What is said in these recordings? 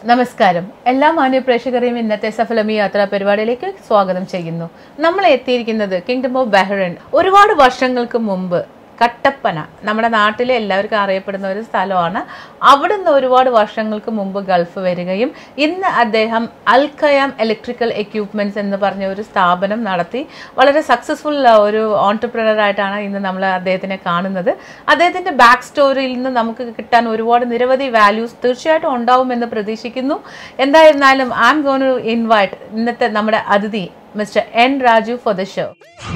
നമസ്കാരം എല്ലാ മാന്യ പ്രേക്ഷകരെയും ഇന്നത്തെ സഫലമി യാത്രാ പരിപാടിയിലേക്ക് സ്വാഗതം ചെയ്യുന്നു നമ്മൾ എത്തിയിരിക്കുന്നത് കിങ്ഡം ഓഫ് ബഹ്റൈൻ ഒരുപാട് വർഷങ്ങൾക്ക് മുമ്പ് കട്ടപ്പന നമ്മുടെ നാട്ടിലെ എല്ലാവർക്കും അറിയപ്പെടുന്ന ഒരു സ്ഥലമാണ് അവിടുന്ന് ഒരുപാട് വർഷങ്ങൾക്ക് മുമ്പ് ഗൾഫ് വരികയും ഇന്ന് അദ്ദേഹം അൽഖയാം ഇലക്ട്രിക്കൽ എക്യുപ്മെന്റ്സ് എന്ന് പറഞ്ഞ ഒരു സ്ഥാപനം നടത്തി വളരെ സക്സസ്ഫുൾ ഒരു ഓൺടർപ്രണർ ആയിട്ടാണ് ഇന്ന് നമ്മൾ അദ്ദേഹത്തിനെ കാണുന്നത് അദ്ദേഹത്തിന്റെ ബാക്ക് സ്റ്റോറിയിൽ നിന്ന് നമുക്ക് കിട്ടാൻ ഒരുപാട് നിരവധി വാല്യൂസ് തീർച്ചയായിട്ടും ഉണ്ടാവുമെന്ന് പ്രതീക്ഷിക്കുന്നു എന്തായിരുന്നാലും I'm gonna invite ഇന്നത്തെ നമ്മുടെ അതിഥി mister N Raju for the show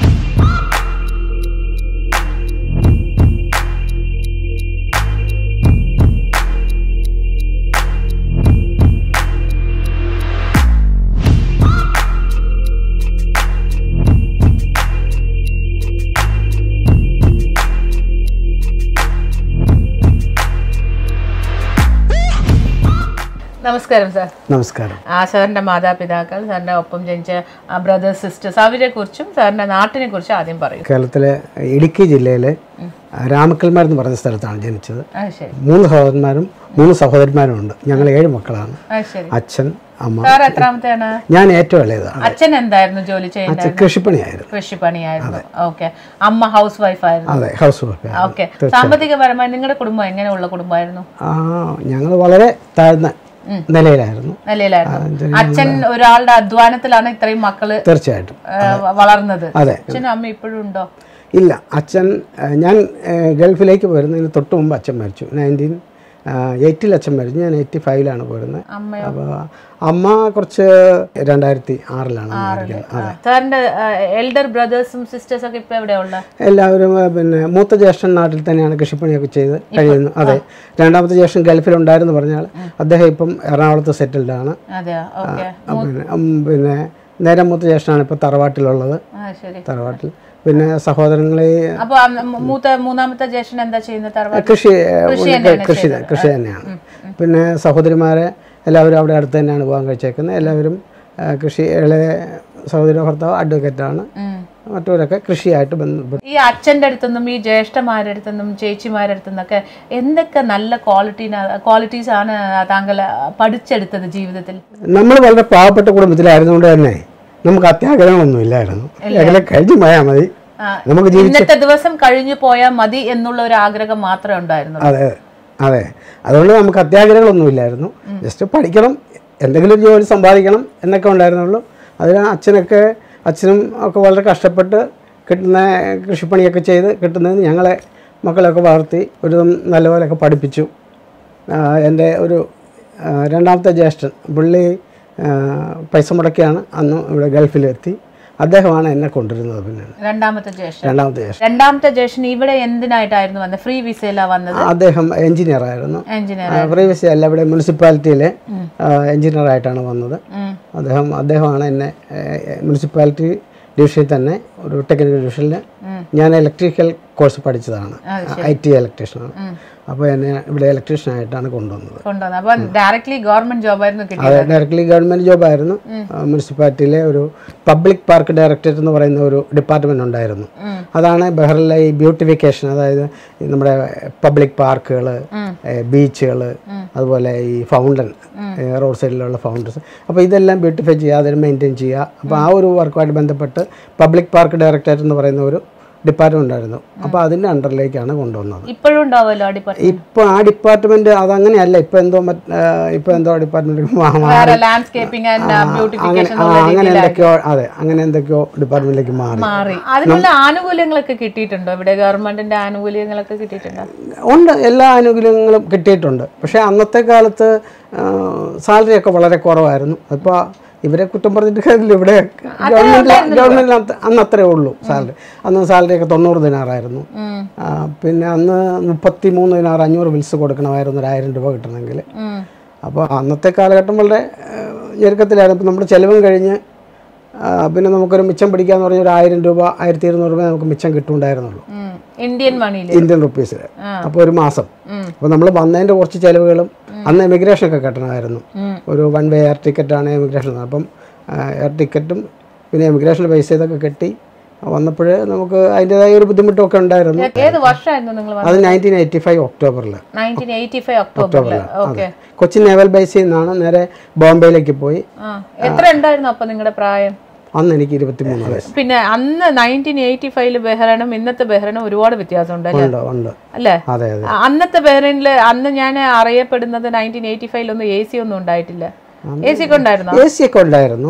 നമസ്കാരം സാർ നമസ്കാരം ആ സാറിന്റെ മാതാപിതാക്കൾ സാറിന്റെ ഒപ്പം ജനിച്ച ബ്രദേഴ്സ് സിസ്റ്റേഴ്സ് അവരെ കുറിച്ചും സാറിന്റെ നാട്ടിനെ കുറിച്ചും ആദ്യം പറയൂ കേരളത്തിലെ ഇടുക്കി ജില്ലയിലെ രാമക്കൽമാർ എന്ന് പറഞ്ഞ സ്ഥലത്താണ് ജനിച്ചത് അത് ശരി മൂന്ന് സഹോദരന്മാരും മൂന്ന് സഹോദരന്മാരും ഉണ്ട് ഞങ്ങൾ ഏഴ് മക്കളാണ് അത് ശരി അച്ഛൻ അമ്മ സാർ എത്രാമത്തെയാണ് ഞാൻ ഏറ്റവും ഇളയതാണ് അച്ഛൻ എന്തായിരുന്നു ജോലി ചെയ്യുന്നത് അച്ഛൻ കൃഷിപ്പണിയായിരുന്നു കൃഷിപ്പണിയായിരുന്നു ഓക്കെ അമ്മ ഹൗസ് വൈഫ് ആയിരുന്നു അതെ ഹൗസ് വൈഫ് ഓക്കെ സാമ്പത്തികപരമായി നിങ്ങളുടെ കുടുംബം എങ്ങനെയുള്ള കുടുംബമായിരുന്നു ആ ഞങ്ങൾ വളരെ താഴ്ന്ന നിലയിലായിരുന്നു നിലയിലായിരുന്നു അച്ഛൻ ഒരാളുടെ അധ്വാനത്തിലാണ് ഇത്രയും മക്കള് തീർച്ചയായിട്ടും ആ, വളർന്നത് അതെ അച്ഛനും അമ്മ ഇപ്പോഴും ഉണ്ടോ ഇല്ല അച്ഛൻ ഏഹ്, ഞാൻ ഏഹ്, ഗൾഫിലേക്ക് പോരുന്നതിന് തൊട്ട് മുമ്പ് അച്ഛൻ മരിച്ചു നയൻറ്റീൻ എയ്റ്റിൽ അച്ഛൻ മരിച്ചു ഞാൻ എയ്റ്റി ഫൈവിലാണ് പോരുന്നത് അമ്മയോ അപ്പോൾ അമ്മ കുറച്ച് രണ്ടായിരത്തി ആറിലാണ് മരിക്കുന്നത് ആ, സാറിന്റെ എൽഡർ ബ്രദേഴ്സും സിസ്റ്റേഴ്സും ഒക്കെ ഇപ്പൊ എവിടെയുള്ള എല്ലാവരും ആ, പിന്നെ മൂത്ത ജ്യേഷ്ഠൻ നാട്ടിൽ തന്നെയാണ് കൃഷിപ്പണിയൊക്കെ ചെയ്ത് കഴിയുന്നു അതെ രണ്ടാമത്തെ ജ്യേഷ്ഠൻ ഗൾഫിലുണ്ടായിരുന്നു പറഞ്ഞാൽ അദ്ദേഹം ഇപ്പം എറണാകുളത്ത് സെറ്റിൽഡ് ആണ് അതെയോ ഓക്കെ ആ, പിന്നെ ഉം, പിന്നെ നേരെ മൂത്ത ജ്യേഷ്ഠനാണ് ഇപ്പോൾ തറവാട്ടിലുള്ളത് ആ ശരി തറവാട്ടിൽ പിന്നെ സഹോദരങ്ങളെ അപ്പൊ അന്ന് മൂ- മൂത്ത മൂന്നാമത്തെ ജ്യേഷ്ഠൻ എന്താ ചെയ്യുന്നത് തറവാട് കൃഷി കൃഷി കൃഷി തന്നെയാണ് പിന്നെ സഹോദരിമാരെ എല്ലാവരും അവിടെ അടുത്ത് തന്നെയാണ് പോകാൻ കഴിച്ചേക്കുന്നത് എല്ലാവരും ആ, കൃഷി ഇളയ സഹോദര ഭർത്താവ് അഡ്വക്കേറ്റാണ് ഉം. മറ്റവരൊക്കെ കൃഷിയായിട്ട് ബന്ധപ്പെട്ട് ഈ അച്ഛൻ്റെ അടുത്തുനിന്നും ഈ ജ്യേഷ്ഠമാരുടെ അടുത്തുനിന്നും ചേച്ചിമാരുടെ അടുത്തുനിന്നൊക്കെ എന്തൊക്കെ നല്ല ക്വാളിറ്റി ക്വാളിറ്റീസ് ആണ് താങ്കൾ പഠിച്ചെടുത്തത് ജീവിതത്തിൽ നമ്മൾ വളരെ പാവപ്പെട്ട കുടുംബത്തിലായിരുന്നുകൊണ്ട് തന്നെ നമുക്ക് അത്യാഗ്രഹങ്ങളൊന്നും ഇല്ലായിരുന്നു എങ്ങനെ കഴിഞ്ഞു പോയാൽ മതി ആ, നമുക്ക് ജീവി ഇന്നത്തെ ദിവസം കഴിഞ്ഞു പോയാൽ മതി എന്നുള്ള ഒരു ആഗ്രഹം മാത്രമേ ഉണ്ടായിരുന്നുള്ളൂ അതെ അതെ അതുകൊണ്ട് നമുക്ക് അത്യാഗ്രഹങ്ങളൊന്നും ഇല്ലായിരുന്നു ജസ്റ്റ് പഠിക്കണം എന്തെങ്കിലും ഒരു ജോലി സമ്പാദിക്കണം എന്നൊക്കെ ഉണ്ടായിരുന്നുള്ളൂ അതിന് അച്ഛനൊക്കെ അച്ഛനും ഒക്കെ വളരെ കഷ്ടപ്പെട്ട് കിട്ടുന്ന കൃഷിപ്പണിയൊക്കെ ചെയ്ത് കിട്ടുന്നത് ഞങ്ങളെ മക്കളെയൊക്കെ വളർത്തി ഒരു നല്ലപോലെയൊക്കെ പഠിപ്പിച്ചു ആ, എൻ്റെ ഒരു ആ, രണ്ടാമത്തെ ജ്യേഷ്ഠൻ പുള്ളി ആ, പൈസ മുടക്കിയാണ് അന്ന് ഇവിടെ ഗൾഫിലെത്തി അദ്ദേഹമാണ് എന്നെ കൊണ്ടുവരുന്നത് പിന്നെ രണ്ടാമത്തെ ജ്യേഷ്ഠൻ രണ്ടാമത്തെ ജ്യേഷ്ഠൻ രണ്ടാമത്തെ ജ്യേഷ്ഠൻ ഇവിടെ എന്തിനായിട്ടായിരുന്നു വന്നത് ഫ്രീ വിസയിലാ വന്നത് അദ്ദേഹം എഞ്ചിനീയർ ആയിരുന്നു എഞ്ചിനീയർ പ്രീവിയസ് അല്ല ഇവിടെ മുനിസിപ്പാലിറ്റിയിലെ എഞ്ചിനീയർ ആയിട്ടാണ് വന്നത് അദ്ദേഹം അദ്ദേഹമാണ് എന്നെ മുനിസിപ്പാലിറ്റി ഡിവിഷനിൽ തന്നെ ഒരു ടെക്നിക്കൽ ഡിവിഷനിൽ ഞാൻ ഇലക്ട്രിക്കൽ കോഴ്സ് പഠിച്ചതാണ് ഐ ടി ഇലക്ട്രീഷ്യനാണ് അപ്പോൾ എന്നെ ഇവിടെ ഇലക്ട്രീഷ്യനായിട്ടാണ് കൊണ്ടുവന്നത് കൊണ്ടുവന്നത് അപ്പൊ ഡയറക്ട്ലി ഗവൺമെന്റ് ജോബായിരുന്നു കിട്ടിയത് അത് ഡയറക്ട്ലി ഗവൺമെൻറ് ജോബായിരുന്നു മുനിസിപ്പാലിറ്റിയിലെ ഒരു പബ്ലിക് പാർക്ക് ഡയറക്ടറേറ്റ് എന്ന് പറയുന്ന ഒരു ഡിപ്പാർട്ട്മെൻറ്റ് ഉണ്ടായിരുന്നു അതാണ് ബഹ്റിലെ ഈ ബ്യൂട്ടിഫിക്കേഷൻ അതായത് ഈ നമ്മുടെ പബ്ലിക് പാർക്കുകൾ ബീച്ചുകൾ അതുപോലെ ഈ ഫൗണ്ടൻ റോഡ് സൈഡിലുള്ള ഫൗണ്ടൻസ് അപ്പോൾ ഇതെല്ലാം ബ്യൂട്ടിഫൈ ചെയ്യുക അതിന് മെയിൻറ്റെയിൻ ചെയ്യുക അപ്പോൾ ആ ഒരു വർക്കുമായിട്ട് ബന്ധപ്പെട്ട് പബ്ലിക് പാർക്ക് ഡയറക്ടറേറ്റ് എന്ന് പറയുന്ന ഒരു ഡിപ്പാർട്ട്മെൻ്റ് ഉണ്ടായിരുന്നു അപ്പോൾ അതിൻ്റെ അണ്ടറിലേക്കാണ് കൊണ്ടുവന്നത് ഇപ്പോഴും ഉണ്ടാവുമല്ലോ അടിപ്പ ഇപ്പോൾ ആ ഡിപ്പാർട്ട്മെന്റ് അതങ്ങനെയല്ല ഇപ്പോൾ എന്തോ മറ്റ് ആ, ഇപ്പോൾ എന്തോ ഡിപ്പാർട്ട്മെന്റ് വേറെ ലാൻഡ്സ്കേപ്പിംഗ് ആൻഡ് ബ്യൂട്ടിഫിക്കേഷൻ അങ്ങനെ ആ, അങ്ങനെ എന്തൊക്കെയോ അതെ അങ്ങനെ എന്തൊക്കെയോ ഡിപ്പാർട്ട്മെന്റിലേക്ക് മാറി മാറി അതിനുള്ള ആനുകൂല്യങ്ങളൊക്കെ കിട്ടിയിട്ടുണ്ടോ ഇവിടെ ഗവൺമെന്റിന്റെ ആനുകൂല്യങ്ങളൊക്കെ കിട്ടിയിട്ടുണ്ടോ ഉണ്ട് എല്ലാ ആനുകൂല്യങ്ങളും കിട്ടിയിട്ടുണ്ട് പക്ഷേ അന്നത്തെ കാലത്ത് സാലറി ഒക്കെ വളരെ കുറവായിരുന്നു അപ്പോൾ ഇവരെ കുറ്റം പറഞ്ഞിട്ട് കാര്യമില്ല ഇവിടെ ഗവൺമെന്റ് ഗവൺമെന്റിന് അന്ന് അത്രേ ഉള്ളൂ സാലറി അന്ന് സാലറി ഒക്കെ തൊണ്ണൂറ് ദിനാറായിരുന്നു ഉം. ആ, പിന്നെ അന്ന് മുപ്പത്തി മൂന്ന് ദിനാറ് അഞ്ഞൂറ് ബിൽസ് കൊടുക്കണമായിരുന്നു ഒരു ആയിരം രൂപ കിട്ടണമെങ്കിൽ ഉം. അപ്പോൾ അന്നത്തെ കാലഘട്ടം വളരെ ആ, ഞെരുക്കത്തിലായിരുന്നു ഇപ്പോൾ നമ്മുടെ ചിലവും കഴിഞ്ഞ് ആ, പിന്നെ നമുക്കൊരു മിച്ചം പിടിക്കാന്ന് പറഞ്ഞ ഒരു ആയിരം രൂപ ആയിരത്തി ഇരുന്നൂറ് രൂപ നമുക്ക് മിച്ചം കിട്ടുണ്ടായിരുന്നുള്ളൂ ഉം. ഇന്ത്യൻ മണിയിൽ ഇന്ത്യൻ റുപ്പീസിൽ അപ്പോൾ ഒരു മാസം അപ്പോൾ നമ്മൾ വന്നതിൻ്റെ കുറച്ച് ചിലവുകളും അന്ന് എമിഗ്രേഷൻ ഒക്കെ കെട്ടണമായിരുന്നു ഒരു വൺ വേ എയർ ടിക്കറ്റാണ് എമിഗ്രേഷൻ അപ്പം എയർ ടിക്കറ്റും പിന്നെ എമിഗ്രേഷൻ പൈസ ഇതൊക്കെ കെട്ടി വന്നപ്പോൾ നമുക്ക് അതിൻ്റെതായ ഒരു ബുദ്ധിമുട്ടൊക്കെ ഉണ്ടായിരുന്നു ഏത് വർഷമായിരുന്നു നിങ്ങൾ അത് നയൻറ്റീൻ എയ്റ്റി ഫൈവ് ഒക്ടോബറിൽ നയൻറ്റീൻ എയ്റ്റി ഫൈവ് ഒക്ടോബറിൽ ഓക്കെ കൊച്ചി നേവൽ ബേസിൽ നിന്നാണ് നേരെ ബോംബെയിലേക്ക് പോയി ആ എത്ര ഉണ്ടായിരുന്നു അപ്പൊ നിങ്ങളുടെ പ്രായം അന്ന് എനിക്ക് ഇരുപത്തിമൂന്ന് വയസ്സ് പിന്നെ അന്ന് നയൻറ്റീൻ എയ്റ്റി ഫൈവില് ബഹ്റൈനും ഇന്നത്തെ ബഹ്റൈനും ഒരുപാട് വ്യത്യാസമുണ്ട് അല്ലേ ഉണ്ട് ഉണ്ട് അല്ലേ അതെ അതെ ആ, അന്നത്തെ ബഹ്റൈനില് അന്ന് ഞാൻ അറിയപ്പെടുന്നത് നയൻറ്റീൻ എയ്റ്റി ഫൈവിലൊന്നും എ സി ഒന്നും ഉണ്ടായിട്ടില്ല എ സി ഒക്കെ ഉണ്ടായിരുന്നോ എ സി ഒക്കെ ഉണ്ടായിരുന്നു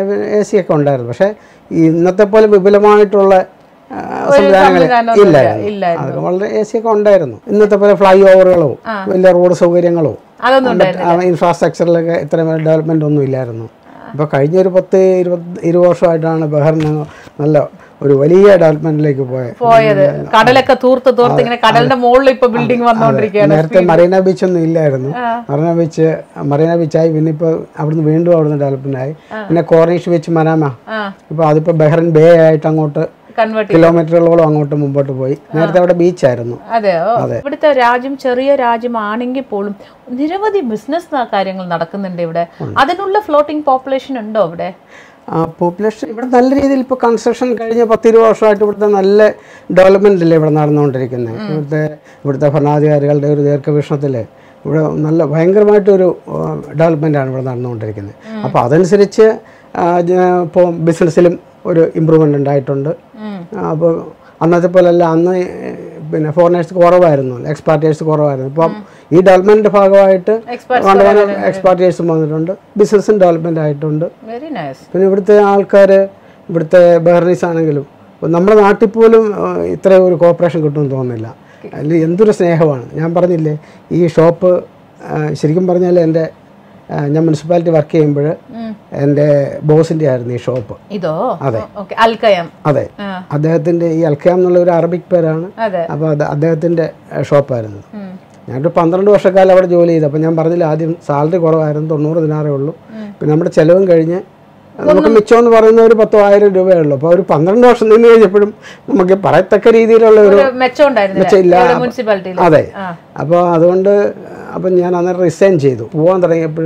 എ സി ഒക്കെ ഉണ്ടായിരുന്നു പക്ഷേ ഈ ഇന്നത്തെ പോലെ വിപുലമായിട്ടുള്ള ആ, സംവിധാനങ്ങൾ സംവിധാനമൊന്നും ഇല്ലായിരുന്നു ഇല്ലായിരുന്നു. അത് വളരെ എ സി ഒക്കെ ഉണ്ടായിരുന്നു ഇന്നത്തെ പോലെ ഫ്ലൈ ഓവറുകളോ വലിയ റോഡ് സൗകര്യങ്ങളോ അതൊന്നും ഉണ്ടായിരുന്നു ഇൻഫ്രാസ്ട്രക്ചറിലൊക്കെ ഇത്ര ഡെവലപ്മെൻ്റ് ഒന്നും ഇല്ലായിരുന്നു ഇപ്പോൾ കഴിഞ്ഞ ഒരു പത്ത് ഇരുപത് ഇരുപത് വർഷമായിട്ടാണ് ബഹറിന് നല്ല ഒരു വലിയ ഡെവലപ്മെന്റിലേക്ക് പോയത് പോയത് കടലൊക്കെ തൂർത്ത് തൂർത്ത് ഇങ്ങനെ കടലിന്റെ മുകളിൽ ഇപ്പൊ ബിൽഡിംഗ് വന്നോണ്ടിരിക്കുകയാണ് നേരത്തെ മറീന ബീച്ച് ഒന്നും ഇല്ലായിരുന്നു മറീന ബീച്ച് മറീന ബീച്ചായി പിന്നെ ഇപ്പോൾ അവിടുന്ന് വീണ്ടും അവിടുന്ന് ഡെവലപ്മെന്റ് ആയി പിന്നെ കോർണിഷ് ബീച്ച് മനാമ ആ ഇപ്പോൾ അതിപ്പോൾ ബഹ്റൻ ബേ ആയിട്ട് അങ്ങോട്ട് കൺവേർട്ട് കിലോമീറ്ററുകളോളം അങ്ങോട്ട് മുമ്പോട്ട് പോയി നേരത്തെ അവിടെ ബീച്ചായിരുന്നു അതെയോ ഇവിടുത്തെ രാജ്യം ചെറിയ രാജ്യമാണെങ്കിൽ പോലും നിരവധി ബിസിനസ് കാര്യങ്ങൾ നടക്കുന്നുണ്ട് ഇവിടെ അതിനുള്ള ഫ്ലോട്ടിംഗ് പോപ്പുലേഷൻ ഉണ്ടോ ഇവിടെ പോപ്പുലേഷൻ ഇവിടെ നല്ല രീതിയിൽ ഇപ്പോൾ കൺസ്ട്രക്ഷൻ കഴിഞ്ഞ പത്തിരുപത് വർഷമായിട്ട് ഇവിടുത്തെ നല്ല ഡെവലപ്മെൻ്റ് അല്ലേ ഇവിടെ നടന്നുകൊണ്ടിരിക്കുന്നത് ഇവിടുത്തെ ഇവിടുത്തെ ഭരണാധികാരികളുടെ ഒരു ദീർഘവീക്ഷണത്തിൽ ഇവിടെ നല്ല ഭയങ്കരമായിട്ടൊരു ഡെവലപ്മെൻ്റാണ് ഇവിടെ നടന്നുകൊണ്ടിരിക്കുന്നത് അപ്പോൾ അതനുസരിച്ച് ഇപ്പോൾ ബിസിനസ്സിലും ഒരു ഇമ്പ്രൂവ്മെൻ്റ് ഉണ്ടായിട്ടുണ്ട് അപ്പോൾ അന്നത്തെ പോലെയല്ല അന്ന് പിന്നെ ഫോറിനേഴ്സ് കുറവായിരുന്നു എക്സ്പാർട്ടേഴ്സ് കുറവായിരുന്നു ഇപ്പം ഈ ഡെവലപ്മെൻറ്റിൻ്റെ ഭാഗമായിട്ട് Experts കണ്ടുകാനും എക്സ്പാർട്ടേഴ്സും വന്നിട്ടുണ്ട് ബിസിനസ്സും ഡെവലപ്മെൻ്റ് ആയിട്ടുണ്ട് വെരി നൈസ് പിന്നെ ഇവിടുത്തെ ആൾക്കാർ ഇവിടുത്തെ ബഹ്റനീസ് ആണെങ്കിലും നമ്മുടെ നാട്ടിൽ പോലും ആ, ഇത്രയും ഒരു കോപ്പറേഷൻ കിട്ടുമെന്ന് തോന്നുന്നില്ല അതിൽ എന്തൊരു സ്നേഹമാണ് ഞാൻ പറഞ്ഞില്ലേ ഈ ഷോപ്പ് ആ, ശരിക്കും പറഞ്ഞാൽ എൻ്റെ ആ, ഞാൻ മുനിസിപ്പാലിറ്റി വർക്ക് ചെയ്യുമ്പോൾ എൻ്റെ ബോസിൻ്റെ ആയിരുന്നു ഈ ഷോപ്പ് ഇതോ അതെ. ഓക്കെ അൽക്കയം അതെ ആ. അദ്ദേഹത്തിൻ്റെ ഈ അൽഖയാം എന്നുള്ള ഒരു അറബിക് പേരാണ് അതെ അപ്പോൾ അത് അദ്ദേഹത്തിൻ്റെ ഷോപ്പായിരുന്നു ഉം. ഞാനൊരു പന്ത്രണ്ട് വർഷക്കാലം അവിടെ ജോലി ചെയ്തു അപ്പോൾ ഞാൻ പറഞ്ഞില്ല ആദ്യം സാലറി കുറവായിരുന്നു തൊണ്ണൂറ് ദിനാറേ ഉള്ളൂ പിന്നെ നമ്മുടെ ചിലവും കഴിഞ്ഞ് നമുക്ക് മിച്ചം എന്ന് പറയുന്ന ഒരു പത്തോ ആയിരം രൂപയേ ഉള്ളൂ അപ്പോൾ ഒരു പന്ത്രണ്ട് വർഷം നിന്ന് കഴിഞ്ഞപ്പോഴും നമുക്ക് പറയത്തക്ക രീതിയിലുള്ള ഒരു ഒരു മെച്ചം ഉണ്ടായിരുന്നില്ല മെച്ചമില്ല. ഇവിടെ മുനിസിപ്പാലിറ്റിയിൽ അതെ ആ. അപ്പോൾ അതുകൊണ്ട് അപ്പം ഞാൻ അന്നേരം റിസൈൻ ചെയ്തു പോകാൻ തുടങ്ങിയപ്പോൾ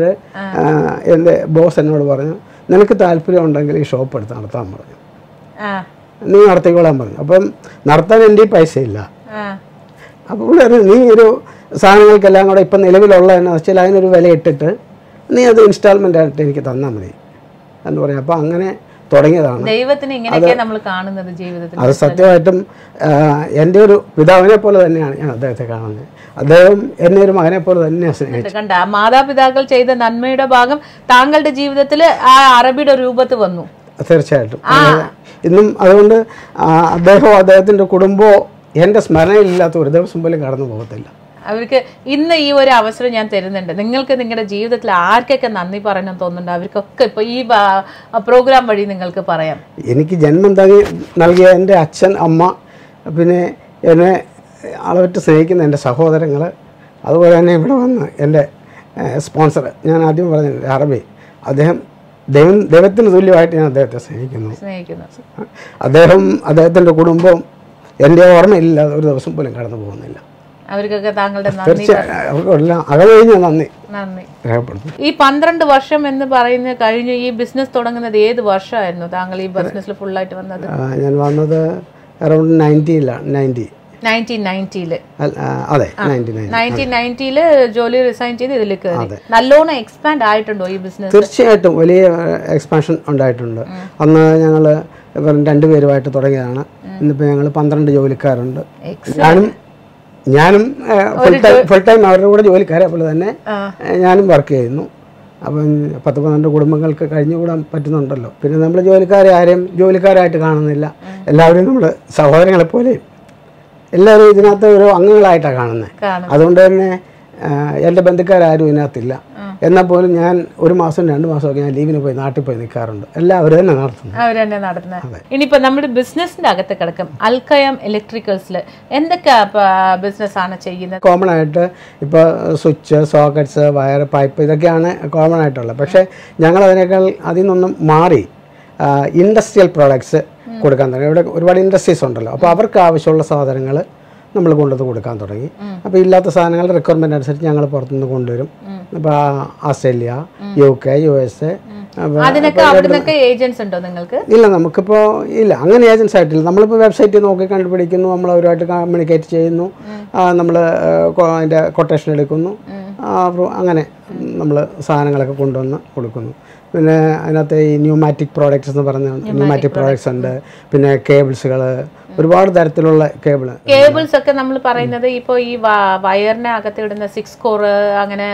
എൻ്റെ ബോസ് എന്നോട് പറഞ്ഞു നിനക്ക് താല്പര്യം ഉണ്ടെങ്കിൽ ഈ ഷോപ്പ് എടുത്ത് നടത്താൻ പറഞ്ഞു ആ നീ നടത്തിക്കോളാൻ പറഞ്ഞു അപ്പം നടത്താൻ എൻ്റെ പൈസ ഇല്ല ആ അപ്പോൾ പുള്ളി പറഞ്ഞു നീ ഒരു സാധനങ്ങൾക്കെല്ലാം കൂടെ ഇപ്പം നിലവിലുള്ള എന്ന് വെച്ചാൽ അതിനൊരു വില ഇട്ടിട്ട് നീ അത് ഇൻസ്റ്റാൾമെൻ്റ് ആയിട്ട് എനിക്ക് തന്നാൽ മതി എന്ന് പറയും അപ്പോൾ അങ്ങനെ തുടങ്ങിയതാണ് ദൈവത്തിന് ഇങ്ങനെയൊക്കെയാണ് നമ്മൾ കാണുന്നത് ജീവിതത്തിൽ അത് സത്യമായിട്ടും ആ, എൻ്റെ ഒരു പിതാവിനെ പോലെ തന്നെയാണ് ഞാൻ അദ്ദേഹത്തെ കാണുന്നത് അദ്ദേഹം എന്നെ ഒരു മകനെ പോലെ തന്നെയാണ് സ്നേഹിച്ചത് കണ്ട ആ മാതാപിതാക്കൾ ചെയ്ത നന്മയുടെ ഭാഗം താങ്കളുടെ ജീവിതത്തിൽ ആ അറബിയുടെ രൂപത്ത് വന്നു തീർച്ചയായിട്ടും ഇന്നും അതുകൊണ്ട് ആ, അദ്ദേഹവും അദ്ദേഹത്തിൻ്റെ കുടുംബവും എൻ്റെ സ്മരണയിലില്ലാത്ത ഒരു ദിവസം പോലും കടന്നു പോകത്തില്ല അവർക്ക് ഇന്ന് ഈ ഒരു അവസരം ഞാൻ തരുന്നുണ്ട് നിങ്ങൾക്ക് നിങ്ങളുടെ ജീവിതത്തിൽ ആർക്കൊക്കെ നന്ദി പറയണം തോന്നുന്നുണ്ട് അവർക്കൊക്കെ ഇപ്പൊ ഈ പ്രോഗ്രാം വഴി നിങ്ങൾക്ക് പറയാം എനിക്ക് ജന്മം തങ്ങി നൽകിയ എൻ്റെ അച്ഛൻ അമ്മ പിന്നെ എന്നെ അളവിട്ട് സ്നേഹിക്കുന്ന എൻ്റെ സഹോദരങ്ങൾ അതുപോലെ തന്നെ ഇവിടെ വന്ന് എൻ്റെ സ്പോൺസർ ഞാൻ ആദ്യം പറഞ്ഞില്ല അറബി അദ്ദേഹം ദൈവം ദൈവത്തിന് തുല്യമായിട്ട് ഞാൻ അദ്ദേഹത്തെ സ്നേഹിക്കുന്നു സ്നേഹിക്കുന്നു അദ്ദേഹം അദ്ദേഹത്തിൻ്റെ കുടുംബവും എൻ്റെ ഓർമ്മയില്ലാതെ ഒരു ദിവസം പോലും കടന്നു പോകുന്നില്ല അവർക്കൊക്കെ താങ്കളുടെ നന്ദി തീർച്ചയായും അവർക്കെല്ലാം അകലഴിഞ്ഞ നന്ദി നന്ദി രേഖപ്പെടുത്തുന്നു ഈ പന്ത്രണ്ട് വർഷം എന്ന് പറയുന്ന കഴിഞ്ഞു ഈ ബിസിനസ് തുടങ്ങുന്നത് ഏത് വർഷമായിരുന്നു താങ്കൾ ഈ ബിസിനസ്സിൽ ഫുള്ളായിട്ട് വന്നത് ആ, ഞാൻ വന്നത് അറൗണ്ട് നയൻറ്റിയിലാണ് നയൻറ്റി നയൻറ്റീൻ നയൻറ്റിയില് അതെ നയൻറ്റി നയൻ നയൻറ്റീൻ നയൻറ്റിയില് ജോലി റിസൈൻ ചെയ്ത് ഇതിൽ കയറി നല്ലോണം എക്സ്പാൻഡ് ആയിട്ടുണ്ടോ ഈ ബിസിനസ് തീർച്ചയായിട്ടും വലിയ എക്സ്പാൻഷൻ ഉണ്ടായിട്ടുണ്ട് അന്ന് ഞങ്ങൾ വെറും രണ്ടുപേരുമായിട്ട് തുടങ്ങിയതാണ് ഇന്നിപ്പോൾ ഞങ്ങൾ പന്ത്രണ്ട് ജോലിക്കാരുണ്ട് ഞാനും ഞാനും ഫുൾ ടൈം ഫുൾ ടൈം അവരുടെ കൂടെ ജോലിക്കാരെ പോലെ തന്നെ ഏഹ്, ഞാനും വർക്ക് ചെയ്യുന്നു അപ്പം പത്ത് പന്ത്രണ്ട് കുടുംബങ്ങൾക്ക് കഴിഞ്ഞുകൂടാൻ പറ്റുന്നുണ്ടല്ലോ പിന്നെ നമ്മൾ ജോലിക്കാരെ ആരെയും ജോലിക്കാരായിട്ട് കാണുന്നില്ല എല്ലാവരും നമ്മൾ സഹോദരങ്ങളെ പോലെയും എല്ലാവരും ഇതിനകത്ത് ഒരു അംഗങ്ങളായിട്ടാണ് കാണുന്നത് കാണും അതുകൊണ്ട് തന്നെ ആ, എൻ്റെ ബന്ധുക്കാരും ഇതിനകത്തില്ല എന്നാൽ പോലും ഞാൻ ഒരു മാസം രണ്ട് മാസമൊക്കെ ഞാൻ ലീവിന് പോയി നാട്ടിൽ പോയി നിൽക്കാറുണ്ട് എല്ലാം അവർ തന്നെ നടത്തുന്നു അവർ തന്നെ നടത്തുന്നത് ഇനിയിപ്പോ നമ്മുടെ ബിസിനസിന്റെ അകത്ത് കിടക്കും അൽക്കയം ഇലക്ട്രിക്കൽസിൽ എന്തൊക്കെ ബിസിനസ് ആണ് ചെയ്യുന്നത് കോമൺ ആയിട്ട് ഇപ്പോൾ സ്വിച്ച് സോക്കറ്റ്സ് വയർ പൈപ്പ് ഇതൊക്കെയാണ് കോമൺ ആയിട്ടുള്ളത് പക്ഷേ ഞങ്ങൾ അതിനേക്കാൾ അതിൽ നിന്നൊന്നും മാറി ഇൻഡസ്ട്രിയൽ പ്രോഡക്ട്സ് കൊടുക്കാൻ തുടങ്ങി ഇവിടെ ഒരുപാട് ഇൻഡസ്ട്രീസ് ഉണ്ടല്ലോ അപ്പോൾ അവർക്ക് ആവശ്യമുള്ള സാധനങ്ങൾ നമ്മൾ കൊണ്ടുവന്ന് കൊടുക്കാൻ തുടങ്ങി അപ്പോൾ ഇല്ലാത്ത സാധനങ്ങളുടെ റിക്വയർമെൻറ്റ് അനുസരിച്ച് ഞങ്ങൾ പുറത്തുനിന്ന് കൊണ്ടുവരും ഇപ്പോൾ Australia U K U S A അതിനൊക്കെ അവിടെ നിന്നൊക്കെ ഏജൻസ് ഉണ്ടോ നിങ്ങൾക്ക് ഇല്ല നമുക്കിപ്പോൾ ഇല്ല അങ്ങനെ ഏജൻസ് ആയിട്ടില്ല നമ്മളിപ്പോൾ വെബ്സൈറ്റിൽ നോക്കി കണ്ടുപിടിക്കുന്നു നമ്മൾ അവരുമായിട്ട് കമ്മ്യൂണിക്കേറ്റ് ചെയ്യുന്നു നമ്മൾ അതിൻ്റെ കൊട്ടേഷൻ എടുക്കുന്നു ആ, അപ്പൊ അങ്ങനെ നമ്മൾ സാധനങ്ങളൊക്കെ കൊണ്ടുവന്ന് കൊടുക്കുന്നു പിന്നെ അതിനകത്ത് ഈ ന്യൂമാറ്റിക് പ്രോഡക്റ്റ്സ് എന്ന് പറഞ്ഞ ന്യൂമാറ്റിക് പ്രോഡക്ട്സ് ഉണ്ട് പിന്നെ കേബിൾസുകൾ ഒരുപാട് തരത്തിലുള്ള കേബിൾ കേബിൾസ് ഒക്കെ നമ്മൾ പറയുന്നത് ഇപ്പോൾ ഈ വ- വയറിന് അകത്ത് ഇടുന്ന സിക്സ് കോർ അങ്ങനെ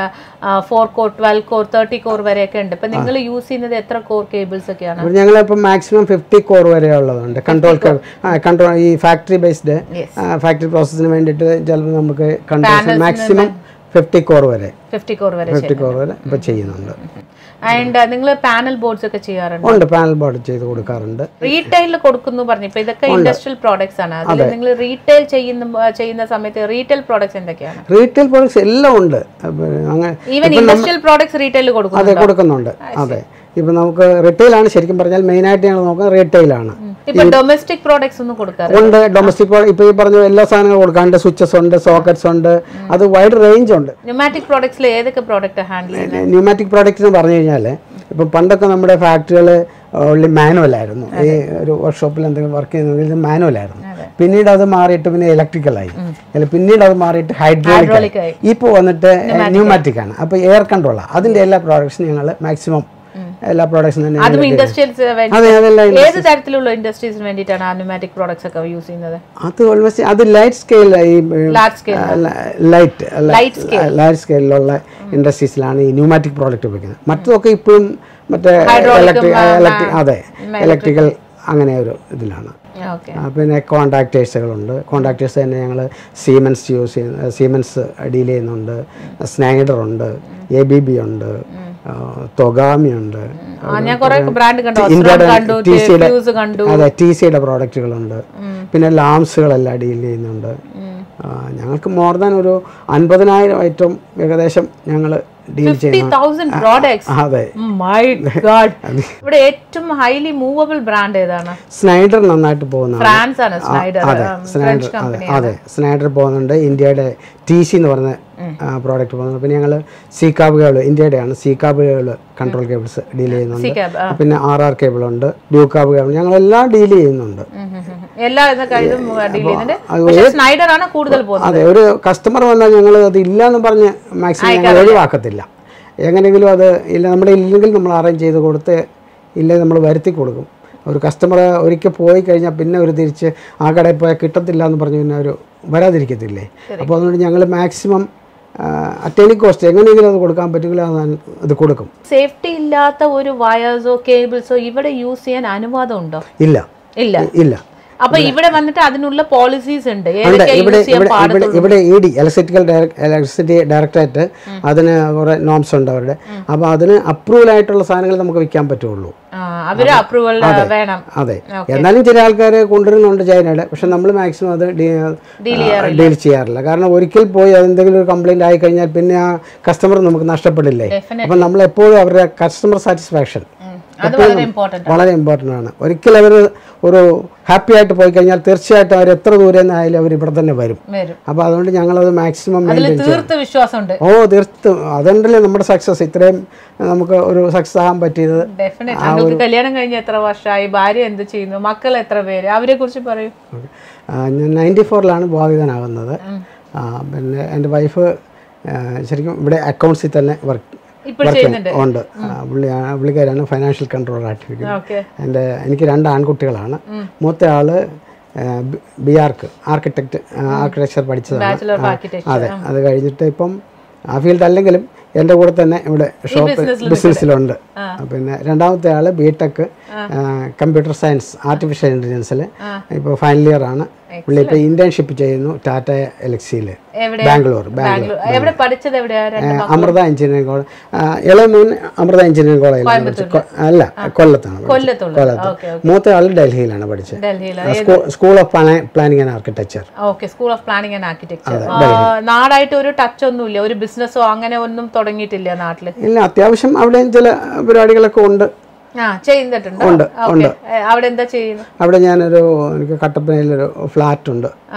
four core twelve core thirty core വരെയൊക്കെ ഉണ്ട് ഇപ്പൊ നിങ്ങൾ യൂസ് ചെയ്യുന്നത് എത്ര കോർ കേബിൾസ് ഒക്കെയാണ് അപ്പോൾ ഞങ്ങളിപ്പോൾ മാക്സിമം ഫിഫ്റ്റി കോർ വരെ ഉള്ളതുണ്ട് കൺട്രോൾ കൺട്രോൾ ഈ ഫാക്ടറി ബേസ്ഡ് Yes. ഫാക്ടറി പ്രോസസ്സിന് വേണ്ടിയിട്ട് ചിലപ്പോൾ നമുക്ക് കൺട്രോൾ മാക്സിമം ഫിഫ്റ്റി കോർ വരെ ഫിഫ്റ്റി കോർ വരെ ഫിഫ്റ്റി കോർ വരെ ഇപ്പോൾ ചെയ്യുന്നുണ്ട് ആൻഡ് നിങ്ങൾ പാനൽ ബോർഡ്സ് ഒക്കെ ചെയ്യാറുണ്ട് ഉണ്ട് പാനൽ ബോർഡ് ചെയ്ത് കൊടുക്കാറുണ്ട് റീറ്റെയിലിൽ കൊടുക്കുന്നു പറഞ്ഞു ഇപ്പൊ ഇതൊക്കെ ഇൻഡസ്ട്രിയൽ പ്രോഡക്ട്സ് ആണ് അതിൽ നിങ്ങൾ റീറ്റെയിൽ ചെയ്യുന്ന ചെയ്യുന്ന സമയത്ത് റീറ്റെയിൽ പ്രോഡക്ട്സ് എന്തൊക്കെയാണ് റീറ്റെയിൽ പ്രോഡക്ട്സ് എല്ലാം ഉണ്ട് അപ്പൊ അങ്ങനെ ഈവൻ ഇൻഡസ്ട്രിയൽ പ്രോഡക്ട്സ് റീറ്റെയിൽ കൊടുക്കുന്നു അതെ കൊടുക്കുന്നുണ്ട് അതെ ഇപ്പം നമുക്ക് റീറ്റെയിലാണ് ശരിക്കും പറഞ്ഞാൽ മെയിനായിട്ട് ഞങ്ങൾ നോക്കുന്നത് റീറ്റെയിലാണ് ഇപ്പൊ ഡൊമസ്റ്റിക് പ്രോഡക്ട്സ് ഒന്നും കൊടുക്കാറ് ഉണ്ട് ഡൊമസ്റ്റിക് ഇപ്പോൾ ഈ പറഞ്ഞ എല്ലാ സാധനങ്ങളും കൊടുക്കാറുണ്ട് സ്വിച്ചസ് ഉണ്ട് സോക്കറ്റ്സ് ഉണ്ട് അത് വൈഡ് റേഞ്ച് ഉണ്ട് ന്യൂമാറ്റിക് പ്രോഡക്ട്സിൽ ഏതൊക്കെ പ്രോഡക്റ്റ് ഹാൻഡിൽ ചെയ്യുന്നത് ന്യൂമാറ്റിക് പ്രോഡക്റ്റ്സ് എന്ന് പറഞ്ഞു കഴിഞ്ഞാൽ ഇപ്പം പണ്ടൊക്കെ നമ്മുടെ ഫാക്ടറികൾ ഓൺലി മാനുവൽ ആയിരുന്നു ഈ ഒരു വർക്ക്ഷോപ്പിൽ എന്തെങ്കിലും വർക്ക് ചെയ്യുന്നതിൽ മാനുവൽ ആയിരുന്നു പിന്നീട് അത് മാറിയിട്ട് പിന്നെ ഇലക്ട്രിക്കലായി അല്ല പിന്നീട് അത് മാറിയിട്ട് ഹൈഡ്രോളിക് Hydraulic ആയി. ഇപ്പോൾ വന്നിട്ട് ന്യൂമാറ്റിക് ആണ് അപ്പോൾ എയർ കൺട്രോളാണ് അതിൻ്റെ എല്ലാ പ്രോഡക്ട്സും ഞങ്ങൾ മാക്സിമം എല്ലാ പ്രോഡക്ട്സും തന്നെ അതും ഇൻഡസ്ട്രിയൽസ് അതെ അതെല്ലാം ഏത് തരത്തിലുള്ള ഇൻഡസ്ട്രീസിന് വേണ്ടിയിട്ടാണ് ആ ന്യൂമാറ്റിക് പ്രോഡക്ട്സ് ഒക്കെ യൂസ് ചെയ്യുന്നത് അത് ഓൾമോസ്റ്റ് അത് ലൈറ്റ് സ്കെയിൽ ഈ large scale light Light light സ്കെയിലുള്ള ഇൻഡസ്ട്രീസിലാണ് ഈ ന്യൂമാറ്റിക് പ്രോഡക്റ്റ് ഉപയോഗിക്കുന്നത് മറ്റതൊക്കെ ഇപ്പോഴും മറ്റേ Hydraulic, ഇലക്ട്രിക് ആ, ഇലക്ട്രിക് അതെ ഇലക്ട്രിക്കൽ അങ്ങനെ ഒരു ഇതിലാണ് ഓക്കെ ആ, പിന്നെ കോൺട്രാക്ടേഴ്സുകളുണ്ട് കോൺട്രാക്ടേഴ്സ് തന്നെ ഞങ്ങൾ സീമെൻസ് യൂസ് ചെയ്യുന്ന സീമെൻസ് ഡീൽ ചെയ്യുന്നുണ്ട് സ്നൈഡർ ഉണ്ട് എ ബി ബി ഉണ്ട് ആ, തൊഗാമി ഉണ്ട് ഞാൻ കുറെ ബ്രാൻഡ് കണ്ടു ഇന്ത്യയുടെ Osram കണ്ടു ടി സിയുടെ ഫ്യൂസ് കണ്ടു അതെ ടി സിയുടെ പ്രോഡക്റ്റുകളുണ്ട് പിന്നെ ലാംസുകളെല്ലാം ഡീൽ ചെയ്യുന്നുണ്ട് ആ, ഞങ്ങൾക്ക് മോർ ദാൻ ഒരു അൻപതിനായിരം ഐറ്റം ഏകദേശം ഞങ്ങൾ ഡീൽ ഫിഫ്റ്റി ചെയ്യുന്നു തൗസൻഡ് പ്രോഡക്ട്സ് അതെ മൈ ഗാഡ് ഇവിടെ ഏറ്റവും ഹൈലി മൂവബിൾ ബ്രാൻഡ് ഏതാണ് സ്നൈഡർ നന്നായിട്ട് പോകുന്നതാണ് ഫ്രാൻസ് ആണ് സ്നൈഡർ അതെ സ്നൈഡർ അതെ അതെ സ്നൈഡർ പോകുന്നുണ്ട് ഇന്ത്യയുടെ ടി സി എന്ന് പറഞ്ഞ പ്രോഡക്റ്റ് പോകുന്നുണ്ട് പിന്നെ ഞങ്ങൾ സി കാബ് കേബിൾ ഇന്ത്യയുടെയാണ് C cab cable control cables deal ചെയ്യുന്നുണ്ട് ക്യാബ് പിന്നെ ആർ ആർ കേബിൾ ഉണ്ട് ഡ്യൂ കാബ് കേബിൾ ഞങ്ങളെല്ലാം ഡീൽ ചെയ്യുന്നുണ്ട് എല്ലാ ഇതൊക്കെ ഇതും ഡീൽ ചെയ്യുന്നുണ്ട് പക്ഷെ സ്നൈഡർ ആണ് കൂടുതൽ പോകുന്നത് അതെ ഒരു കസ്റ്റമർ വന്നാൽ ഞങ്ങൾ അത് ഇല്ല എന്ന് പറഞ്ഞ് മാക്സിമം ഞങ്ങൾ ഒഴിവാക്കത്തില്ല എങ്ങനെയെങ്കിലും അത് ഇല്ല നമ്മുടെ ഇല്ലെങ്കിൽ നമ്മൾ അറേഞ്ച് ചെയ്ത് കൊടുത്ത് ഇല്ലേ നമ്മൾ വരുത്തി കൊടുക്കും ഒരു കസ്റ്റമർ ഒരിക്കൽ പോയി കഴിഞ്ഞാൽ പിന്നെ ഒരു തിരിച്ച് ആ കടയിൽ പോയാൽ കിട്ടത്തില്ല എന്ന് പറഞ്ഞ് പിന്നെ ഒരു വരാതിരിക്കത്തില്ലേ അപ്പോൾ അതുകൊണ്ട് ഞങ്ങൾ മാക്സിമം അറ്റേണി കോസ്റ്റ് എങ്ങനെയെങ്കിലും അത് കൊടുക്കാൻ പറ്റുമെങ്കിൽ അത് അത് കൊടുക്കും സേഫ്റ്റി ഇല്ലാത്ത ഒരു വയേഴ്സോ കേബിൾസോ ഇവിടെ യൂസ് ചെയ്യാൻ അനുവാദം ഉണ്ടോ ഇല്ല ഇല്ല ഇല്ല അപ്പൊ ഇവിടെ വന്നിട്ട് അതിനുള്ള പോളിസീസ് ഉണ്ട് ഉണ്ട് ഏതൊക്കെ ഇവിടെ യൂസ് ചെയ്യാൻ ഇവിടെ പാടുള്ളൂ ഇവിടെ ഇവിടെ E D electrical electricity directorate അതിന് കുറേ നോംസ് ഉണ്ട് അവരുടെ അപ്പോൾ അതിന് അപ്രൂവൽ ആയിട്ടുള്ള സാധനങ്ങൾ നമുക്ക് വിൽക്കാൻ പറ്റുള്ളൂ ആ, അവര് അപ്രൂവൽ വേണം അതെ എന്നാലും ചില ആൾക്കാർ കൊണ്ടുവരുന്നുണ്ട് ചൈനയുടെ പക്ഷെ നമ്മൾ മാക്സിമം അത് ഡീൽ ചെയ്യാറില്ല കാരണം ഒരിക്കൽ പോയി അതെന്തെങ്കിലും ഒരു കംപ്ലൈന്റ് ആയി കഴിഞ്ഞാൽ പിന്നെ ആ കസ്റ്റമർ നമുക്ക് നഷ്ടപ്പെടില്ലേ അപ്പം നമ്മൾ എപ്പോഴും അവരുടെ കസ്റ്റമർ സാറ്റിസ്ഫാക്ഷൻ അത് വളരെ ഇമ്പോർട്ടന്റ് വളരെ ഇമ്പോർട്ടൻ്റ് ആണ് ഒരിക്കൽ അവർ ഒരു ഹാപ്പി ആയിട്ട് പോയി കഴിഞ്ഞാൽ തീർച്ചയായിട്ടും അവർ എത്ര ദൂരെ നിന്നായാലും അവർ ഇവിടെ തന്നെ വരും വരും അപ്പോൾ അതുകൊണ്ട് ഞങ്ങളത് മാക്സിമം അതിൽ തീർത്ത വിശ്വാസമുണ്ട് ഓ തീർത്തും അതുകൊണ്ടല്ലേ നമ്മുടെ സക്സസ് ഇത്രയും നമുക്ക് ഒരു സക്സസ് ആകാൻ പറ്റിയത് ഡെഫിനറ്റ് നിങ്ങൾക്ക് കല്യാണം കഴിഞ്ഞ എത്ര വർഷമായി ഭാര്യ എന്ത് ചെയ്യുന്നു മക്കൾ എത്ര പേര് അവരെ കുറിച്ച് പറയൂ ആ, ഞാൻ നയൻറ്റി ഫോറിലാണ് വിവാഹിതനാകുന്നത് ആ, പിന്നെ എൻ്റെ വൈഫ് ശരിക്കും ഇവിടെ അക്കൗണ്ട്സിൽ തന്നെ വർക്ക് ഇപ്പോൾ വർക്ക് ചെയ്യുന്നുണ്ട് ഉണ്ട് ആ, പുള്ളി പുള്ളിക്കാരാണ് ഫൈനാൻഷ്യൽ കൺട്രോളർ ആയിട്ടിരിക്കുന്നത് ഓക്കെ എൻ്റെ എനിക്ക് രണ്ട് ആൺകുട്ടികളാണ് മൂത്ത ആള് ബി ആർക്ക് ആർക്കിടെക്ട് ആർക്കിടെക്ചർ പഠിച്ചതാണ് ബാച്ചുലർ ഓഫ് ആർക്കിടെക്ചർ അതെ അത് കഴിഞ്ഞിട്ട് ഇപ്പം ആ ഫീൽഡ് അല്ലെങ്കിലും എൻ്റെ കൂടെ തന്നെ ഇവിടെ ഷോപ്പ് ബിസിനസ്സിലുണ്ട് പിന്നെ രണ്ടാമത്തെ ആള് B tech computer science artificial ഇൻ്റലിജൻസിൽ ഇപ്പോൾ ഫൈനൽ ഇയർ ആണ് പുള്ളി ഇപ്പോൾ ഇന്റേൺഷിപ്പ് ചെയ്യുന്നു ടാറ്റ എലക്സിയിൽ എവിടെ ബാംഗ്ലൂർ ബാംഗ്ലൂർ ബാംഗ്ലൂർ എവിടെ പഠിച്ചത് എവിടെയാ രണ്ട് മക്കൾ? അമൃത എഞ്ചിനീയറിംഗ് കോളേജ് ഇളയ മോൻ അമൃത എഞ്ചിനീയറിംഗ് കോളേജിലാണ് പഠിച്ചത് കൊ- അല്ല കൊല്ലത്താണ് പഠിച്ചത്. കൊല്ലത്തുള്ള കൊല്ലത്ത് ഓക്കെ മൂത്ത ആൾ ഡൽഹിയിലാണ് പഠിച്ചത് ഡൽഹിയിൽ school of planning and architecture okay school of planning and architecture നാടായിട്ട് ഒരു ടച്ച് ഒന്നുമില്ല ഒരു ബിസിനസ്സോ അങ്ങനെ ഒന്നും തുടങ്ങിയിട്ടില്ല നാട്ടില് ഇല്ല അത്യാവശ്യം അവിടെയും ചില പരിപാടികളൊക്കെ ഉണ്ട് ആ ചെയ്തിട്ടുണ്ട് ഓക്കെ അവിടെ എന്താ ചെയ്യുന്നു അവിടെ ഞാനൊരു എനിക്ക് കട്ടപ്പനയിലൊരു ഫ്ലാറ്റ് ഉണ്ട് ആ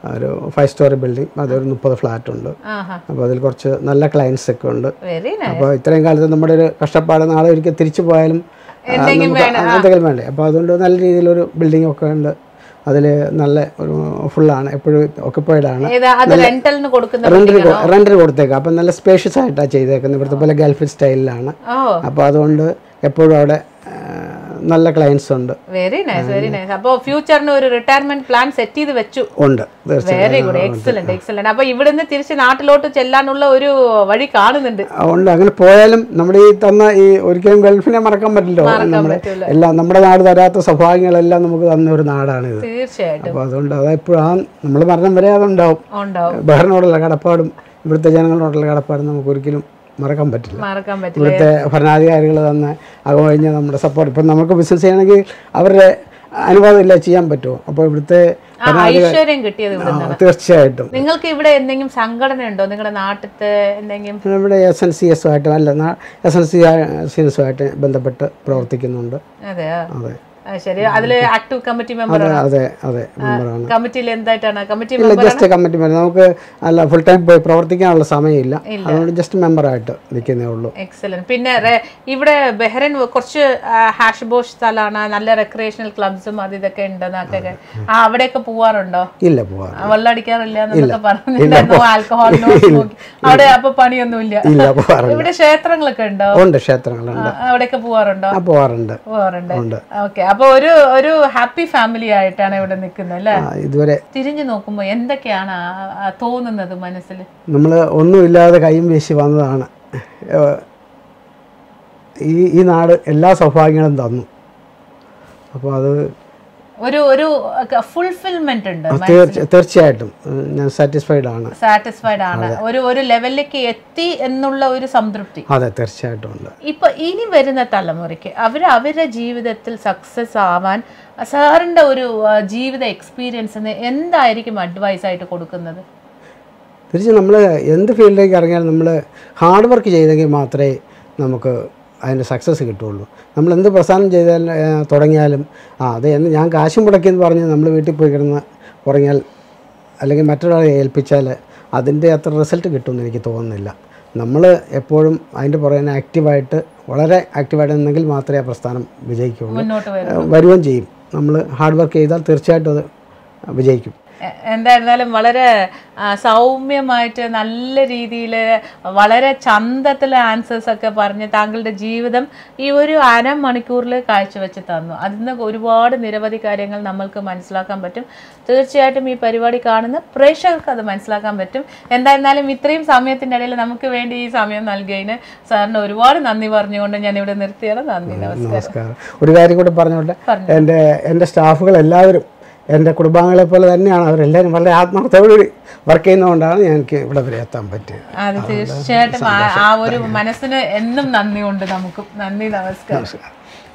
ഒരു ഫൈവ് സ്റ്റോറി ബിൽഡിംഗ് അതൊരു മുപ്പത് ഫ്ലാറ്റ് ഉണ്ട് ആഹാ അപ്പോൾ അതിൽ കുറച്ച് നല്ല ക്ലയൻസ് ഒക്കെ ഉണ്ട് വെരി നൈസ് അപ്പോൾ ഇത്രയും കാലത്ത് നമ്മുടെ ഒരു കഷ്ടപ്പാട് നാളെ ഒരിക്കൽ തിരിച്ചു പോയാലും ആ, നമുക്ക് എന്തെങ്കിലും വേണ്ടേ അപ്പോൾ അതുകൊണ്ട് നല്ല രീതിയിലൊരു ബിൽഡിംഗ് ഒക്കെ ഉണ്ട് അതിൽ നല്ല ഒരു ഫുള്ളാണ് എപ്പോഴും occupied ആണ് ഏതാ അത് റെന്റലിന് കൊടുക്കുന്ന റെന്റിന് റെന്റിന് കൊടുത്തേക്കാം അപ്പം നല്ല സ്പേഷ്യസ് ആയിട്ടാണ് ചെയ്തേക്കുന്നത് ഇവിടുത്തെ പോലെ ഗൾഫ് സ്റ്റൈലിലാണ് ഓ അപ്പോൾ അതുകൊണ്ട് എപ്പോഴും അവിടെ ആ, നല്ല ക്ലയൻസ് ഉണ്ട് വെരി നൈസ് വെരി നൈസ് അപ്പൊ ഫ്യൂച്ചറിന് ഒരു റിട്ടയർമെന്റ് പ്ലാൻ സെറ്റ് ചെയ്ത് വെച്ചു ഉണ്ട് തീർച്ചയായും വെരി ഗുഡ് എക്സലന്റ് എക്സലന്റ് അപ്പൊ ഇവിടുന്ന് തിരിച്ച് നാട്ടിലോട്ട് ചെല്ലാനുള്ള ഒരു വഴി കാണുന്നുണ്ട് ആ, ഉണ്ട് അങ്ങനെ പോയാലും നമ്മുടെ ഈ തന്ന ഈ ഒരിക്കലും ഗൾഫിനെ മറക്കാൻ പറ്റില്ലോ നമ്മുടെ എല്ലാം നമ്മുടെ നാട് തരാത്ത സൗഭാഗ്യങ്ങളെല്ലാം നമുക്ക് തന്ന ഒരു നാടാണിത് തീർച്ചയായിട്ടും അപ്പോൾ അതുകൊണ്ട് അതെപ്പോഴും ആ നമ്മൾ മരണം വരെ അതുണ്ടാവും ഉണ്ടാവും ബഹറിനോടുള്ള കടപ്പാടും ഇവിടുത്തെ ജനങ്ങളോടുള്ള കടപ്പാടും നമുക്ക് ഒരിക്കലും മറക്കാൻ പറ്റില്ല മറക്കാൻ പറ്റില്ല ഇവിടുത്തെ ഭരണാധികാരികൾ തന്ന അകമഴിഞ്ഞ നമ്മുടെ സപ്പോർട്ട് ഇപ്പം നമുക്ക് ബിസിനസ് ചെയ്യണമെങ്കിൽ അവരുടെ അനുവാദം ഇല്ല ചെയ്യാൻ പറ്റുമോ അപ്പോൾ ഇവിടുത്തെ ആ ഐശ്വര്യം കിട്ടിയത് ഇവിടെ ആ, തീർച്ചയായിട്ടും നിങ്ങൾക്ക് ഇവിടെ എന്തെങ്കിലും സംഘടന ഉണ്ടോ നിങ്ങളുടെ നാട്ടിലത്തെ എന്തെങ്കിലും ഇവിടെ എസ് എൻ സി എസുമായിട്ട് അല്ല എസ് എൻ സി സി എസുമായിട്ട് ബന്ധപ്പെട്ട് പ്രവർത്തിക്കുന്നുണ്ട് അതെയോ അതെ ആ, ശരി അതില് ആക്റ്റീവ് കമ്മിറ്റി മെമ്പർ അതെ അതെ അതെ മെമ്പറാണ് കമ്മിറ്റിയിൽ എന്തായിട്ടാണ് കമ്മിറ്റി ഇല്ല ജസ്റ്റ് കമ്മിറ്റി മെമ്പർ നമുക്ക് അല്ല ഫുൾ ടൈം പോയി പ്രവർത്തിക്കാനുള്ള സമയമില്ല അതുകൊണ്ട് ജസ്റ്റ് മെമ്പറായിട്ട് നിൽക്കുന്നേ ഉള്ളൂ എക്സലന്റ് പിന്നെ re- ഇവിടെ ബഹ്റൈൻ കുറച്ച് ഹാഷ് ബോഷ് സ്ഥലമാണ് നല്ല റെക്രിയേഷണൽ ക്ലബ്സും അത് ഇതൊക്കെ ഉണ്ടെന്നൊക്കെ ആ അവിടെയൊക്കെ പോവാറുണ്ടോ ഇല്ല പോവാറ് ആ, വെള്ളമടിക്കാറില്ല എന്നൊക്കെ പറഞ്ഞിട്ടുണ്ടായിരുന്നു ആൽക്കഹോൾ അവിടെ അപ്പൊ പണിയൊന്നുമില്ല ഇല്ല പോവാറുണ്ട് ഇവിടെ ക്ഷേത്രങ്ങളൊക്കെ ഉണ്ടോ ഉണ്ട് ക്ഷേത്രങ്ങളുണ്ട് ആ, അവിടെയൊക്കെ പോവാറുണ്ടോ ആ പോവാറുണ്ട് പോവാറുണ്ട് ഉണ്ട് ഓക്കെ അപ്പൊ ഒരു ഒരു ഹാപ്പി ഫാമിലി ആയിട്ടാണ് ഇവിടെ നിൽക്കുന്നത് അല്ലേ ആ, ഇതുവരെ തിരിഞ്ഞു നോക്കുമ്പോ എന്തൊക്കെയാണ് ആ- ആ തോന്നുന്നത് മനസ്സിൽ നമ്മൾ ഒന്നുമില്ലാതെ കൈയും വീശി വന്നതാണ് ഏഹ് ഈ ഈ നാട് എല്ലാ സൗഭാഗ്യങ്ങളും തന്നു അപ്പോൾ അത് ഒരു ഒരു ഫുൾഫിൽമെന്റ് ഉണ്ട് തീർച്ച തീർച്ചയായിട്ടും ഏഹ് ഞാൻ സാറ്റിസ്ഫൈഡ് ആണ് സാറ്റിസ്ഫൈഡ് ആണ് ഒരു ഒരു ലെവലിലേക്ക് എത്തി എന്നുള്ള ഒരു സംതൃപ്തി അതെ തീർച്ചയായിട്ടും ഉണ്ട് ഇപ്പൊ ഇനി വരുന്ന തലമുറയ്ക്ക് അവർ അവരുടെ ജീവിതത്തിൽ സക്സസ് ആവാൻ സാറിന്റെ ഒരു ആ, ജീവിത എക്സ്പീരിയൻസിന് എന്തായിരിക്കും അഡ്വൈസ് ആയിട്ട് കൊടുക്കുന്നത് തിരിച്ച് നമ്മൾ എന്ത് ഫീൽഡിലേക്ക് ഇറങ്ങിയാലും നമ്മൾ ഹാർഡ് വർക്ക് ചെയ്തെങ്കിൽ മാത്രമേ നമുക്ക് അതിൻ്റെ സക്സസ് കിട്ടുള്ളൂ നമ്മൾ എന്ത് പ്രസ്ഥാനം ചെയ്താലും ഏഹ്, തുടങ്ങിയാലും ആ അത് എന്ന് ഞാൻ കാശ് മുടക്കിയെന്ന് പറഞ്ഞ് നമ്മൾ വീട്ടിൽ പോയി കിടന്ന് ഉറങ്ങിയാൽ അല്ലെങ്കിൽ മറ്റൊരാളെ ഏൽപ്പിച്ചാൽ അതിൻ്റെ അത്ര റിസൾട്ട് കിട്ടുമെന്ന് എനിക്ക് തോന്നുന്നില്ല നമ്മൾ എപ്പോഴും അതിൻ്റെ പുറകെ ആക്റ്റീവായിട്ട് വളരെ ആക്റ്റീവായിട്ട് നിന്നെങ്കിൽ മാത്രമേ ആ പ്രസ്ഥാനം വിജയിക്കുകയുള്ളൂ മുന്നോട്ട് വരും ഏഹ്, വരുകയും ചെയ്യും നമ്മൾ ഹാർഡ് വർക്ക് ചെയ്താൽ തീർച്ചയായിട്ടും അത് വിജയിക്കും എ- എന്തായിരുന്നാലും വളരെ ആ, സൗമ്യമായിട്ട് നല്ല രീതിയിൽ വളരെ ചന്തത്തിലെ ആൻസേഴ്സ് ഒക്കെ പറഞ്ഞ് താങ്കളുടെ ജീവിതം ഈ ഒരു അരമണിക്കൂറിൽ കാഴ്ചവെച്ച് തന്നു അതിന് ഒരുപാട് നിരവധി കാര്യങ്ങൾ നമ്മൾക്ക് മനസ്സിലാക്കാൻ പറ്റും തീർച്ചയായിട്ടും ഈ പരിപാടി കാണുന്ന പ്രേക്ഷകർക്ക് അത് മനസ്സിലാക്കാൻ പറ്റും എന്തായിരുന്നാലും ഇത്രയും സമയത്തിൻ്റെ ഇടയിൽ നമുക്ക് വേണ്ടി ഈ സമയം നൽകിയതിന് സാറിന് ഒരുപാട് നന്ദി പറഞ്ഞുകൊണ്ട് ഞാൻ ഇവിടെ നിർത്തിയാണ് നന്ദി നമസ്കാരം നമസ്കാരം ഒരു കാര്യം കൂടെ പറഞ്ഞോട്ടെ എൻ്റെ എൻ്റെ സ്റ്റാഫുകൾ എല്ലാവരും എൻ്റെ കുടുംബാംഗങ്ങളെ പോലെ തന്നെയാണ് അവരെല്ലാവരും വളരെ ആത്മാർത്ഥതയോടുകൂടി വർക്ക് ചെയ്യുന്നതുകൊണ്ടാണ് ഞാൻ എനിക്ക് ഇവിടെ വരെ എത്താൻ പറ്റിയത് അത് തീർച്ചയായിട്ടും ആ- ആ ഒരു മനസ്സിന് എന്നും നന്ദിയുണ്ട് നമുക്കും നന്ദി നമസ്കാരം